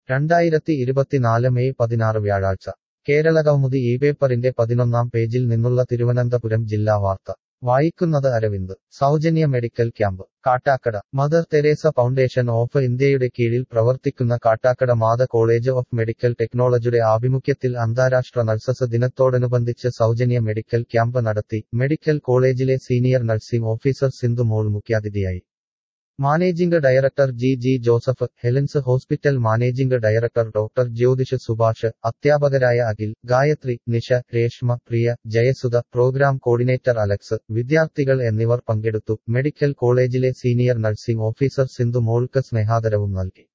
രണ്ടായിരത്തി ഇരുപത്തിനാല് മെയ് പതിനാറ് വ്യാഴാഴ്ച കേരളകൗമുദി ഈ പേപ്പറിന്റെ പതിനൊന്നാം പേജിൽ നിന്നുള്ള തിരുവനന്തപുരം ജില്ലാ വാർത്ത വായിക്കുന്നത് അരവിന്ദ് സൗജന്യ medical camp Kattakada mother Teresa foundation of ഇന്ത്യയുടെ കീഴിൽ പ്രവർത്തിക്കുന്ന Kattakada Matha college of medical ടെക്നോളജിയുടെ ആഭിമുഖ്യത്തിൽ അന്താരാഷ്ട്ര നഴ്സസ് ദിനത്തോടനുബന്ധിച്ച് സൗജന്യ മെഡിക്കൽ ക്യാമ്പ് നടത്തി മെഡിക്കൽ കോളേജിലെ senior nursing officer Sindhu Mol മുഖ്യാതിഥിയായി managing director G G Joseph Helen's hospital managing director doctor Jyothish Subhash അധ്യാപകരായ Akhil Gayathri Nisha Reshma Priya Jayasudha programme coordinator Alex വിദ്യാർത്ഥികൾ എന്നിവർ പങ്കെടുത്തു മെഡിക്കൽ കോളേജിലെ സീനിയർ നഴ്സിംഗ് ഓഫീസർ സിന്ധു മോൾക്ക് സ്നേഹാദരവും നൽകി